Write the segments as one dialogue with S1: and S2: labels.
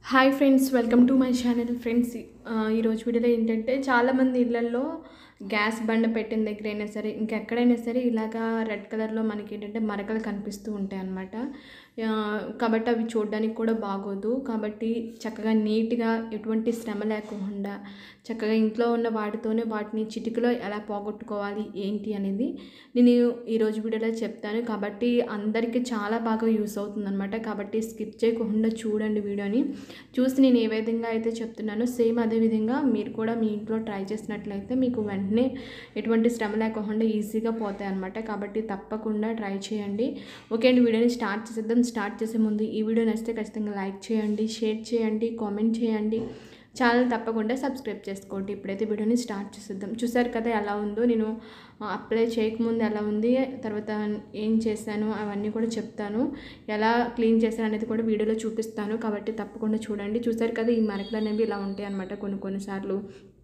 S1: hi friends welcome to my channel friends ఈరోజు వీడియోలో ఏంటంటే చాలామంది ఇళ్ళల్లో గ్యాస్ బండ పెట్టిన దగ్గర అయినా సరే ఇంకెక్కడైనా సరే ఇలాగా రెడ్ కలర్లో మనకి ఏంటంటే మరకలు కనిపిస్తూ ఉంటాయి అన్నమాట ఆ, కాబట్టి అవి చూడడానికి కూడా బాగోదు కాబట్టి చక్కగా నీట్గా ఎటువంటి శ్రమ లేకుండా చక్కగా ఇంట్లో ఉన్న వాటితోనే వాటిని చిటికలో ఎలా పోగొట్టుకోవాలి ఏంటి అనేది నేను ఈరోజు వీడియోలో చెప్తాను కాబట్టి అందరికీ చాలా బాగా యూస్ అవుతుంది అనమాట కాబట్టి స్కిప్ చేయకుండా చూడండి వీడియోని చూసి నేను ఏ విధంగా అయితే చెప్తున్నానో సేమ్ అదే విధంగా మీరు కూడా మీ ఇంట్లో ట్రై చేసినట్లయితే మీకు వెంటనే ఎటువంటి శ్రమ లేకుండా ఈజీగా పోతాయి అనమాట కాబట్టి తప్పకుండా ట్రై చేయండి ఓకే అండి వీడియోని స్టార్ట్ చేసేద్దాం స్టార్ట్ చేసే ముందు ఈ వీడియో నచ్చితే ఖచ్చితంగా లైక్ చేయండి షేర్ చేయండి కామెంట్ చేయండి ఛానల్ తప్పకుండా సబ్స్క్రైబ్ చేసుకోండి ఇప్పుడైతే వీడియోని స్టార్ట్ చేసేద్దాం చూసారు కదా ఎలా ఉందో నేను అప్లై చేయకముందు ఎలా ఉంది తర్వాత ఏం చేశాను అవన్నీ కూడా చెప్తాను ఎలా క్లీన్ చేశాను అనేది కూడా వీడియోలో చూపిస్తాను కాబట్టి తప్పకుండా చూడండి చూసారు కదా ఈ మరకలు అనేవి ఇలా ఉంటాయి అన్నమాట కొన్ని కొన్నిసార్లు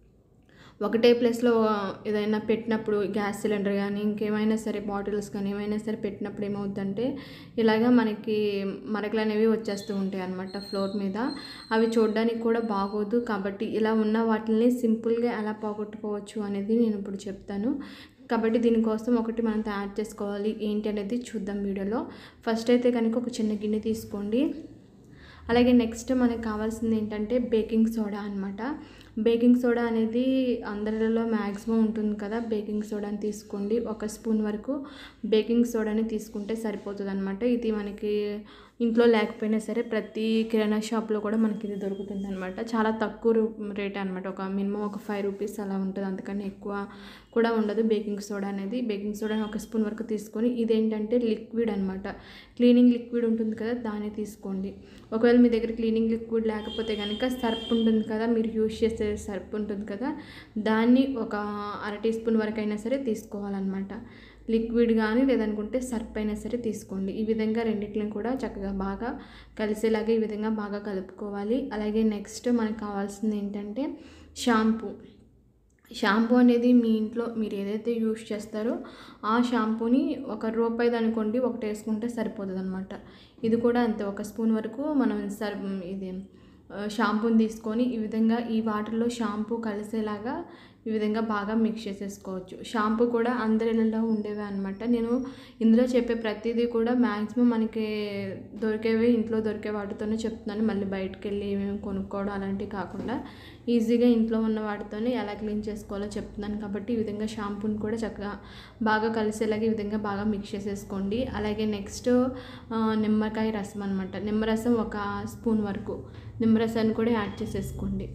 S1: ఒకటే ప్లేస్లో ఏదైనా పెట్టినప్పుడు గ్యాస్ సిలిండర్ కానీ ఇంకేమైనా సరే బాటిల్స్ కానీ ఏమైనా సరే పెట్టినప్పుడు ఏమవుతుందంటే ఇలాగా మనకి మరకలు అనేవి వచ్చేస్తూ ఉంటాయి అన్నమాట ఫ్లోర్ మీద అవి చూడడానికి కూడా బాగోదు కాబట్టి ఇలా ఉన్న వాటిని సింపుల్గా ఎలా పోగొట్టుకోవచ్చు అనేది నేను ఇప్పుడు చెప్తాను కాబట్టి దీనికోసం ఒకటి మనం తయారు చేసుకోవాలి ఏంటి అనేది చూద్దాం వీడియోలో ఫస్ట్ అయితే కనుక ఒక చిన్న గిన్నె తీసుకోండి అలాగే నెక్స్ట్ మనకు కావాల్సింది ఏంటంటే బేకింగ్ సోడా అనమాట బేకింగ్ సోడా అనేది అందరిలో మ్యాక్సిమం ఉంటుంది కదా బేకింగ్ సోడాని తీసుకోండి ఒక స్పూన్ వరకు బేకింగ్ సోడాని తీసుకుంటే సరిపోతుంది అనమాట ఇది మనకి ఇంట్లో లేకపోయినా సరే ప్రతి కిరాణా షాప్లో కూడా మనకి ఇది దొరుకుతుంది అనమాట చాలా తక్కువ రేట్ అనమాట ఒక మినిమం ఒక ఫైవ్ రూపీస్ అలా ఉంటుంది అంతకన్నా ఎక్కువ కూడా ఉండదు బేకింగ్ సోడా అనేది బేకింగ్ సోడాని ఒక స్పూన్ వరకు తీసుకొని ఇదేంటంటే లిక్విడ్ అనమాట క్లీనింగ్ లిక్విడ్ ఉంటుంది కదా దాన్ని తీసుకోండి ఒకవేళ మీ దగ్గర క్లీనింగ్ లిక్విడ్ లేకపోతే కనుక సర్ప్ ఉంటుంది కదా మీరు యూజ్ చేసే సర్ప్ ఉంటుంది కదా దాన్ని ఒక అర టీ స్పూన్ వరకు అయినా సరే తీసుకోవాలన్నమాట లిక్విడ్ కానీ లేదనుకుంటే సర్ప్ అయినా సరే తీసుకోండి ఈ విధంగా రెండిట్లను కూడా చక్కగా బాగా కలిసేలాగా ఈ విధంగా బాగా కలుపుకోవాలి అలాగే నెక్స్ట్ మనకు కావాల్సింది ఏంటంటే షాంపూ షాంపూ అనేది మీ ఇంట్లో మీరు ఏదైతే యూజ్ చేస్తారో ఆ షాంపూని ఒక రూపాయిది అనుకోండి ఒకటి వేసుకుంటే సరిపోతుంది అనమాట ఇది కూడా అంతే ఒక స్పూన్ వరకు మనం సర్ ఇది ఆ, షాంపూని తీసుకొని ఈ విధంగా ఈ వాటర్లో షాంపూ కలిసేలాగా ఈ విధంగా బాగా మిక్స్ చేసేసుకోవచ్చు షాంపూ కూడా అందరిలో ఉండేవే అనమాట నేను ఇందులో చెప్పే ప్రతిదీ కూడా మ్యాక్సిమం మనకి దొరికేవి ఇంట్లో దొరికే వాటితోనే చెప్తున్నాను మళ్ళీ బయటకు వెళ్ళి ఏమేమి కొనుక్కోవడం అలాంటివి కాకుండా ఈజీగా ఇంట్లో ఉన్న వాటితోనే ఎలా క్లీన్ చేసుకోవాలో చెప్తున్నాను కాబట్టి ఈ విధంగా షాంపూని కూడా చక్కగా బాగా కలిసేలాగా ఈ విధంగా బాగా మిక్స్ చేసేసుకోండి అలాగే నెక్స్ట్ ఆ, నిమ్మకాయ రసం అనమాట నిమ్మరసం ఒక స్పూన్ వరకు నిమ్మరసాన్ని కూడా యాడ్ చేసేసుకోండి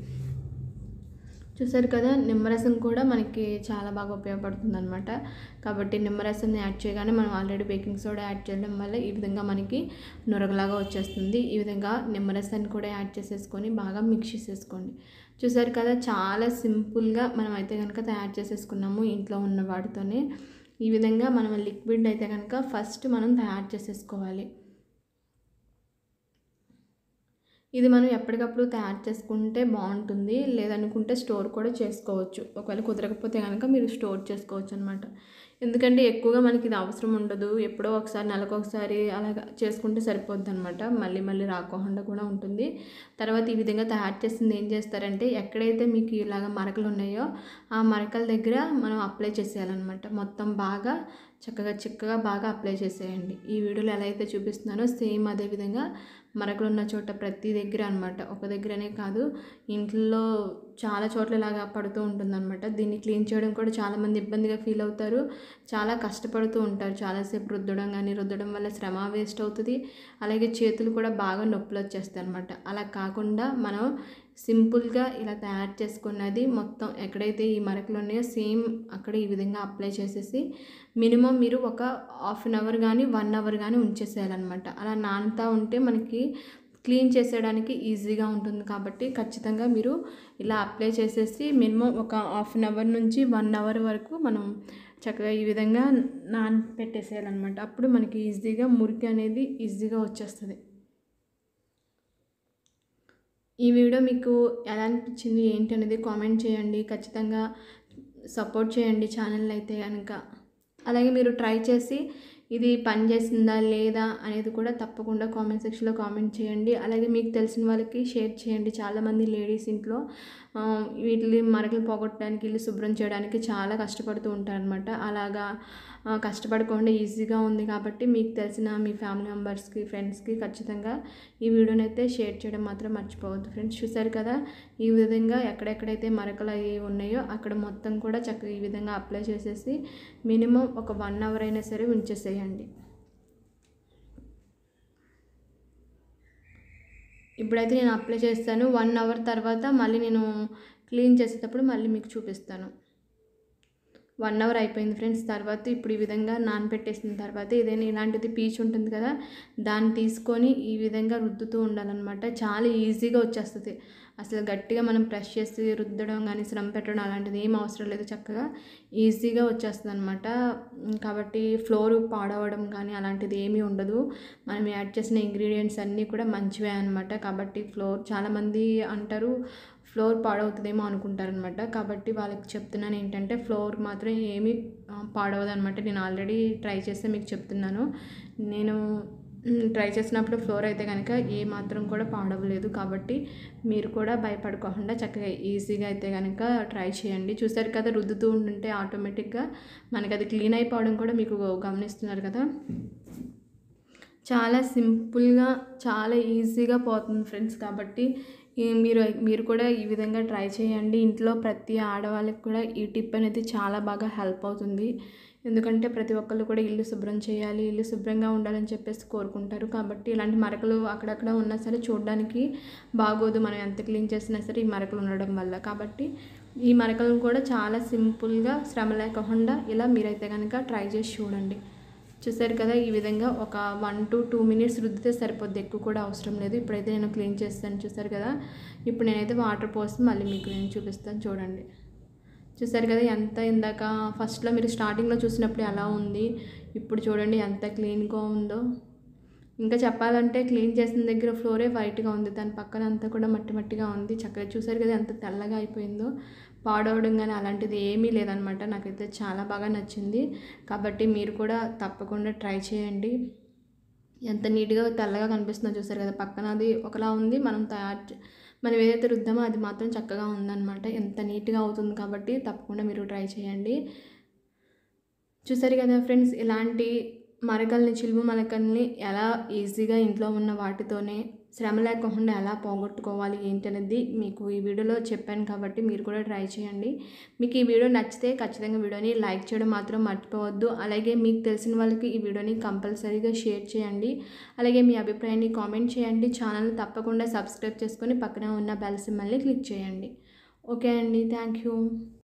S1: చూసారు కదా నిమ్మరసం కూడా మనకి చాలా బాగా ఉపయోగపడుతుంది అనమాట కాబట్టి నిమ్మరసాన్ని యాడ్ చేయగానే మనం ఆల్రెడీ బేకింగ్ సోడా యాడ్ చేయడం వల్ల ఈ విధంగా మనకి నొరగలాగా వచ్చేస్తుంది ఈ విధంగా నిమ్మరసాన్ని కూడా యాడ్ చేసేసుకొని బాగా మిక్స్ చేసేసుకోండి చూసారు కదా చాలా సింపుల్గా మనం అయితే కనుక తయారు చేసేసుకున్నాము ఇంట్లో ఉన్న వాటితోనే ఈ విధంగా మనం లిక్విడ్ అయితే కనుక ఫస్ట్ మనం తయారు చేసేసుకోవాలి ఇది మనం ఎప్పటికప్పుడు తయారు చేసుకుంటే బాగుంటుంది లేదనుకుంటే స్టోర్ కూడా చేసుకోవచ్చు ఒకవేళ కుదరకపోతే కనుక మీరు స్టోర్ చేసుకోవచ్చు అనమాట ఎందుకంటే ఎక్కువగా మనకి ఇది అవసరం ఉండదు ఎప్పుడో ఒకసారి నెలకు ఒకసారి అలాగా చేసుకుంటే సరిపోద్ది అనమాట మళ్ళీ మళ్ళీ రాకోకుండా కూడా ఉంటుంది తర్వాత ఈ విధంగా తయారు చేసింది ఏం చేస్తారంటే ఎక్కడైతే మీకు ఇలాగ మరకలు ఉన్నాయో ఆ మరకల దగ్గర మనం అప్లై చేసేయాలన్నమాట మొత్తం బాగా చక్కగా చిక్కగా బాగా అప్లై చేసేయండి ఈ వీడియోలో ఎలా అయితే చూపిస్తున్నానో సేమ్ అదే విధంగా మరకలు ఉన్న చోట ప్రతి దగ్గర అనమాట ఒక దగ్గరనే కాదు ఇంట్లో చాలా చోట్ల ఇలాగా పడుతూ ఉంటుందన్నమాట దీన్ని క్లీన్ చేయడం కూడా చాలామంది ఇబ్బందిగా ఫీల్ అవుతారు చాలా కష్టపడుతూ ఉంటారు చాలాసేపు రుద్దడం కానీ రుద్దడం వల్ల శ్రమ వేస్ట్ అవుతుంది అలాగే చేతులు కూడా బాగా నొప్పులు వచ్చేస్తాయి అనమాట అలా కాకుండా మనం సింపుల్గా ఇలా తయారు చేసుకున్నది మొత్తం ఎక్కడైతే ఈ మరకలు ఉన్నాయో సేమ్ అక్కడ ఈ విధంగా అప్లై చేసేసి మినిమం మీరు ఒక హాఫ్ అన్ అవర్ కానీ వన్ అవర్ కానీ ఉంచేసేయాలన్నమాట అలా నానుతా ఉంటే మనకి క్లీన్ చేసేయడానికి ఈజీగా ఉంటుంది కాబట్టి ఖచ్చితంగా మీరు ఇలా అప్లై చేసేసి మినిమం ఒక హాఫ్ అన్ అవర్ నుంచి వన్ అవర్ వరకు మనం చక్కగా ఈ విధంగా నాన్ పెట్టేసేయాలన్నమాట అప్పుడు మనకి ఈజీగా మురికి అనేది ఈజీగా వచ్చేస్తుంది ఈ వీడియో మీకు ఎలా అనిపించింది ఏంటి అనేది కామెంట్ చేయండి ఖచ్చితంగా సపోర్ట్ చేయండి ఛానల్ అయితే కనుక అలాగే మీరు ట్రై చేసి ఇది పని చేసిందా లేదా అనేది కూడా తప్పకుండా కామెంట్ సెక్షన్లో కామెంట్ చేయండి అలాగే మీకు తెలిసిన వాళ్ళకి షేర్ చేయండి చాలామంది లేడీస్ ఇంట్లో ఆ, వీటిని మరకలు పోగొట్టడానికి ఇల్లు శుభ్రం చేయడానికి చాలా కష్టపడుతూ ఉంటారనమాట అలాగా ఆ, కష్టపడకుండా ఈజీగా ఉంది కాబట్టి మీకు తెలిసిన మీ ఫ్యామిలీ మెంబర్స్కి ఫ్రెండ్స్కి ఖచ్చితంగా ఈ వీడియోని అయితే షేర్ చేయడం మాత్రం మర్చిపోవద్దు ఫ్రెండ్స్ చూసారు కదా ఈ విధంగా ఎక్కడెక్కడైతే మరకలు అవి ఉన్నాయో అక్కడ మొత్తం కూడా చక్కగా ఈ విధంగా అప్లై చేసేసి మినిమం ఒక వన్ అవర్ అయినా సరే ఉంచేసేయండి ఇప్పుడైతే నేను అప్లై చేస్తాను వన్ అవర్ తర్వాత మళ్ళీ నేను క్లీన్ చేసేటప్పుడు మళ్ళీ మీకు చూపిస్తాను వన్ అవర్ అయిపోయింది ఫ్రెండ్స్ తర్వాత ఇప్పుడు ఈ విధంగా నానబెట్టేసిన తర్వాత ఏదైనా ఇలాంటిది పీచ్ ఉంటుంది కదా దాన్ని తీసుకొని ఈ విధంగా రుద్దుతూ ఉండాలన్నమాట చాలా ఈజీగా వచ్చేస్తుంది అసలు గట్టిగా మనం ప్రెస్ చేసి రుద్దడం కానీ శ్రమ పెట్టడం అలాంటిది ఏం అవసరం లేదు చక్కగా ఈజీగా వచ్చేస్తుంది అనమాట కాబట్టి ఫ్లోర్ పాడవడం కానీ అలాంటిది ఏమీ ఉండదు మనం యాడ్ చేసిన ఇంగ్రీడియంట్స్ అన్నీ కూడా మంచివే అనమాట కాబట్టి ఫ్లోర్ చాలామంది అంటారు ఫ్లోర్ పాడవుతుందేమో అనుకుంటారనమాట కాబట్టి వాళ్ళకి చెప్తున్నాను ఏంటంటే ఫ్లోర్ మాత్రం ఏమీ పాడవదు అనమాట నేను ఆల్రెడీ ట్రై చేస్తే మీకు చెప్తున్నాను నేను ట్రై చేసినప్పుడు ఫ్లోర్ అయితే కనుక ఏ మాత్రం కూడా పాడవలేదు కాబట్టి మీరు కూడా భయపడుకోకుండా చక్కగా ఈజీగా అయితే కనుక ట్రై చేయండి చూసారు కదా రుద్దుతూ ఉంటుంటే ఆటోమేటిక్గా మనకి అది క్లీన్ అయిపోవడం కూడా మీకు గమనిస్తున్నారు కదా చాలా సింపుల్గా చాలా ఈజీగా పోతుంది ఫ్రెండ్స్ కాబట్టి ఈ మీరు మీరు కూడా ఈ విధంగా ట్రై చేయండి ఇంట్లో ప్రతి ఆడవాళ్ళకి కూడా ఈ టిప్ అనేది చాలా బాగా హెల్ప్ అవుతుంది ఎందుకంటే ప్రతి ఒక్కళ్ళు కూడా ఇల్లు శుభ్రం చేయాలి ఇల్లు శుభ్రంగా ఉండాలని చెప్పేసి కోరుకుంటారు కాబట్టి ఇలాంటి మరకలు అక్కడక్కడ ఉన్నా సరే చూడడానికి బాగోదు మనం ఎంత క్లీన్ చేసినా సరే ఈ మరకలు ఉండడం వల్ల కాబట్టి ఈ మరకలను కూడా చాలా సింపుల్గా శ్రమ లేకుండా ఇలా మీరైతే కనుక ట్రై చేసి చూడండి చూసారు కదా ఈ విధంగా ఒక వన్ టు టూ మినిట్స్ రుద్దితే సరిపోద్ది ఎక్కువ కూడా అవసరం లేదు ఇప్పుడైతే నేను క్లీన్ చేస్తాను చూసారు కదా ఇప్పుడు నేనైతే వాటర్ పోసి మళ్ళీ మీకు నేను చూపిస్తాను చూడండి చూసారు కదా ఎంత ఇందాక ఫస్ట్లో మీరు స్టార్టింగ్లో చూసినప్పుడు ఎలా ఉంది ఇప్పుడు చూడండి ఎంత క్లీన్గా ఉందో ఇంకా చెప్పాలంటే క్లీన్ చేసిన దగ్గర ఫ్లోరే వైట్గా ఉంది దాని పక్కన అంతా కూడా మట్టి మట్టిగా ఉంది చక్కగా చూసారు కదా ఎంత తెల్లగా అయిపోయిందో పాడవడం కానీ అలాంటిది ఏమీ లేదనమాట నాకైతే చాలా బాగా నచ్చింది కాబట్టి మీరు కూడా తప్పకుండా ట్రై చేయండి ఎంత నీట్గా తెల్లగా కనిపిస్తుందో చూసారు కదా పక్కన అది ఒకలా ఉంది మనం తయారు చే- మనం ఏదైతే రుద్దామో అది మాత్రం చక్కగా ఉందన్నమాట ఎంత నీట్గా అవుతుంది కాబట్టి తప్పకుండా మీరు ట్రై చేయండి చూసారు కదా ఫ్రెండ్స్ ఇలాంటి మరకల్ని చిలుము మరకల్ని ఎలా ఈజీగా ఇంట్లో ఉన్న వాటితోనే శ్రమ లేకుండా ఎలా పోగొట్టుకోవాలి ఏంటనేది మీకు ఈ వీడియోలో చెప్పాను కాబట్టి మీరు కూడా ట్రై చేయండి మీకు ఈ వీడియో నచ్చితే ఖచ్చితంగా వీడియోని లైక్ చేయడం మాత్రం మర్చిపోవద్దు అలాగే మీకు తెలిసిన వాళ్ళకి ఈ వీడియోని కంపల్సరీగా షేర్ చేయండి అలాగే మీ అభిప్రాయాన్ని కామెంట్ చేయండి ఛానల్ తప్పకుండా సబ్స్క్రైబ్ చేసుకొని పక్కన ఉన్న బెల్ సింబల్ని క్లిక్ చేయండి ఓకే అండి థ్యాంక్ యూ